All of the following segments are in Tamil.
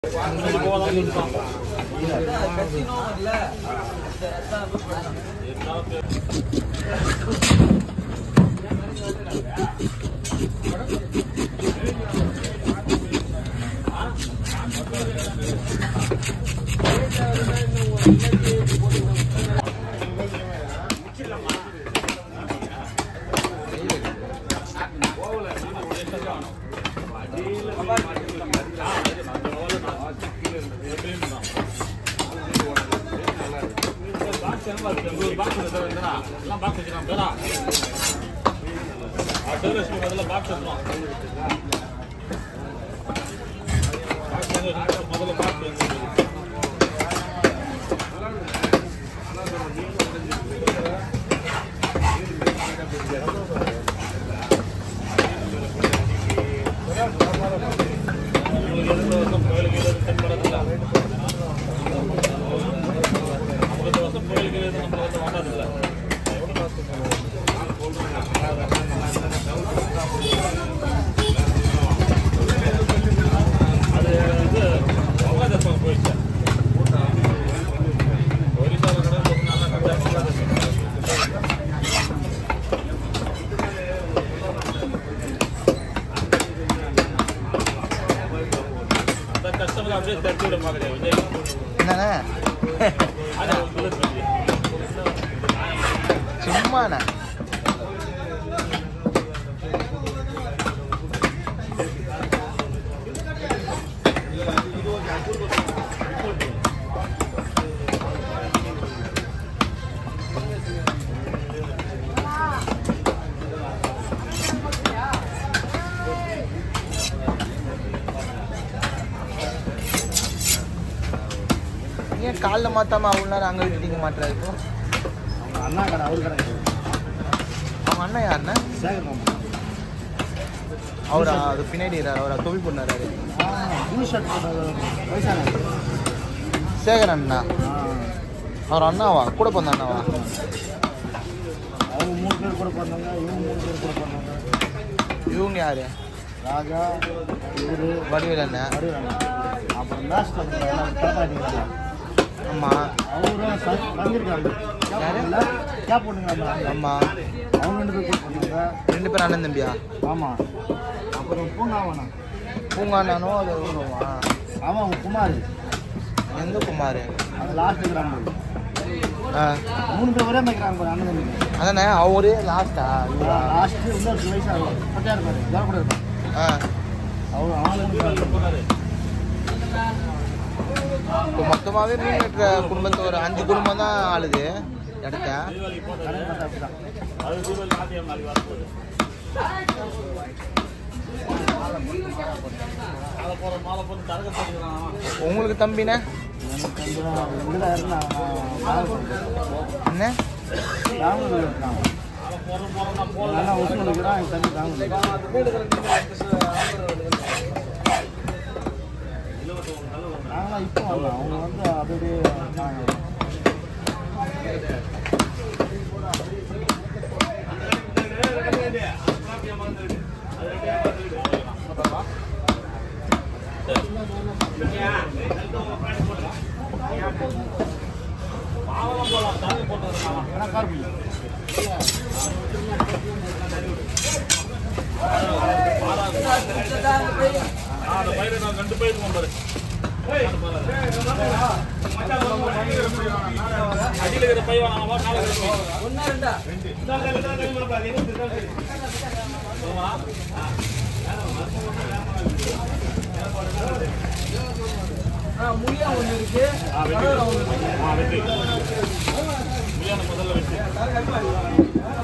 கஸ்டமர் அப்படியே தட்டி விட பார்க்குறேன் விஜய் என்னண்ணே அது ஒரு புல்லட் வண்டி. சும்மாண்ணே ஏன் காலைல மாத்தாம அவ்வளோ நேரம் அங்கே விட்டுட்டீங்க மாட்டுறாரு இப்போ அண்ணா கடை அவரு கடை அவங்க அண்ணன் யாருண்ணே சேகர் மாமா அவரா அது பின்னாடி இருக்காரு அவரா தொழில் பண்ணாரு ப்ளூ ஷர்ட் போட்டவர் வயசான சேகர் அண்ணா அவர் அண்ணாவா கூட பிறந்த அண்ணாவா அவங்க மூணு பேர் கூட பிறந்தாங்க இவங்க மூணு பேர் கூட பிறந்தாங்க இவங்க யாரு ராஜா இவரு வடிவேல் அண்ணன் அருள் அண்ணா அப்புறம் லாஸ்ட் தாத்தாடிங்க ஆமாம் அவரும் ச- தங்கியிருக்காங்க யாரு? கேப் போட்டுங்க ஆமாம் அவங்க ரெண்டு பேர் கூட பிறந்தாங்க ரெண்டு பேரும் அண்ணன் தம்பியா ஆமாம் அப்புறம் பூங்காவனா பூங்கா அண்ணனும் அது இவருமா ஆமாம் அவங்க குமார் எந்த குமார் அது லாஸ்ட் இருக்கிறாங்க ஆ மூணு பேர் ஒரே மேய்க்கிறாங்க பாரு அண்ணன் தம்பிங்க அதானே அவரு லாஸ்டா இவரா லாஸ்ட் இன்னொரு வயசாக பட்டியா இருப்பாரு இதெல்லாம் கூட இருப்பான் ஆ அவர் அவங்களுக்கு இப்போ மொத்தமாகவே மீன் வெட்டுற குடும்பத்தை ஒரு அஞ்சு குடும்பம் தான் ஆளுது இடத்த தீபாவளி போட்டது கடன் பார்த்தா அப்படிதான் அது தீபாவளி ஆத்தியம் நாளைக்கு வரப்போகுது மாலை போற மாலை போட்டு தரக போட்டுக்கிறான் உங்களுக்கு தம்பிண்ணே எனக்கு கொஞ்சம் இதுல இருந்தான் என்ன பெங்களூர்ல இருக்கான் மாலை போற போறோம்னா போல நல்லா ஒசூல் இருக்கிறான் என் தம்பி பெங்களூர் நாங்களாம் இப்போ வரலாம் அவங்க வந்து அப்படியே நாங்கள் மாலை போடலாம் தரக போட்டுக்கிறான் ஏன்னா கார்பி அந்த பயிரை நான் ரெண்டு பயிர் பாரு அடியில் இருக்கிற பை வாங்க மேலே இருக்கிற பை ஆ, வெட்டி. ஆ, வெட்டி. முயலை முதல்ல வெட்டி.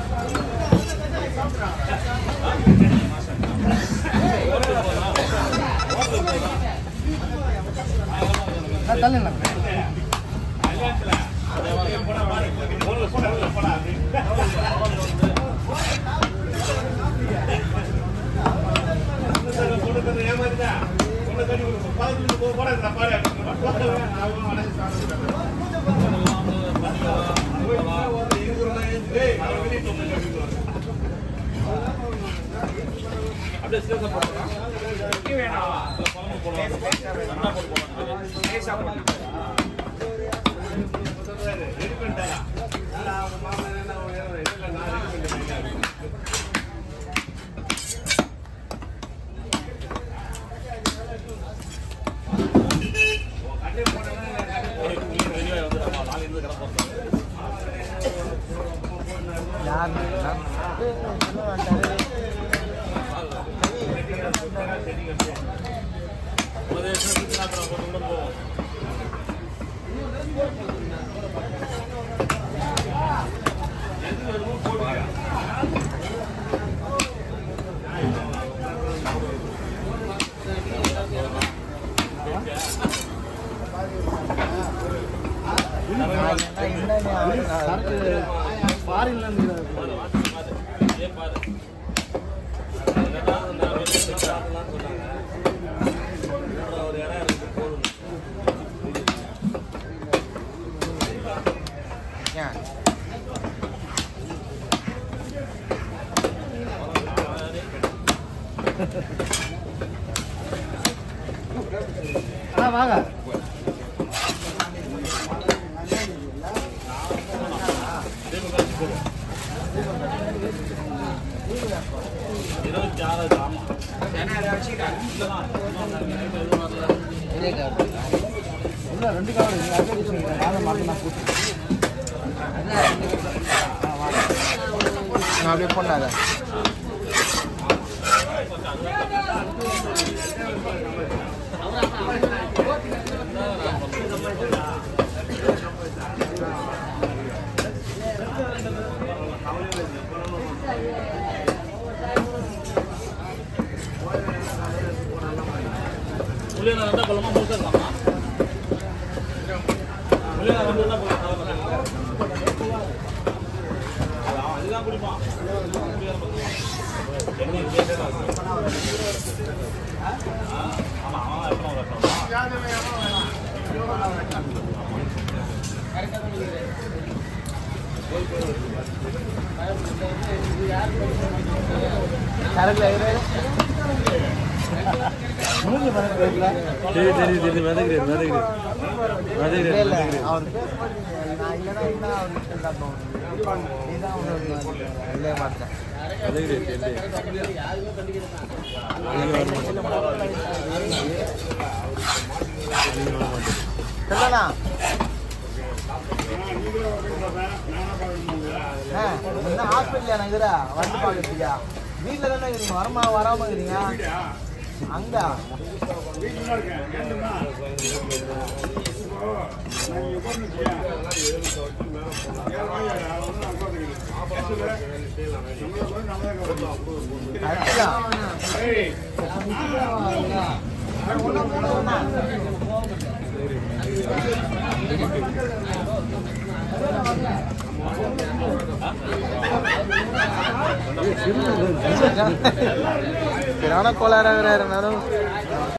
நான் தள்ளிடலாம் அப்படியே சீரியஸா போட்டுக்கலாம் வேணாம் குழம்பு போடலாம் நல்லா போட்டு போடலாம் வெளியே வந்து நம்ம நாலு இருந்து கிடப்போம் யார் சரக்கு ஃபாரின்ல இருந்து ஏன் அண்ணா வாங்க இருபத்தி ஆறு ஆமா இல்ல ரெண்டு காவல் இருக்கு அதே விஷயம் வாங்க மாட்டேன் நான் போட்டு நான் அப்படியே பண்ணாத உள்ளே நான் ரெண்டா பழமா முழுசா இருக்காமா உள்ளே நான் ரெண்டு ரெண்டா பழம் அதுதான் குடிப்பான் என்ன கேட்கறா ஆமா அவன் எப்போ வரட்டும் சரக்குல இரு. முடிஞ்சு பண்ண இல்ல, இல்ல, அவர் பேசும்போது நான் இல்லைன்னா என்ன அவருக்கு தரணும். நீதான் அவனுக்கு இல்லவே மாட்டேன் சொல்லண்ணா ஆ, என்ன ஹாஸ்பிட்டல் எனக்குறா வந்து பார்க்கறதுக்கா வீட்டில் தானே இருக்கிறீங்க வரமா வராம இருக்கிறீங்க அங்க கரெக்டுதான். ஒண்ணா, ஒண்ணா, ஒண்ணா. சரியான கோளாறாக இருந்தாலும்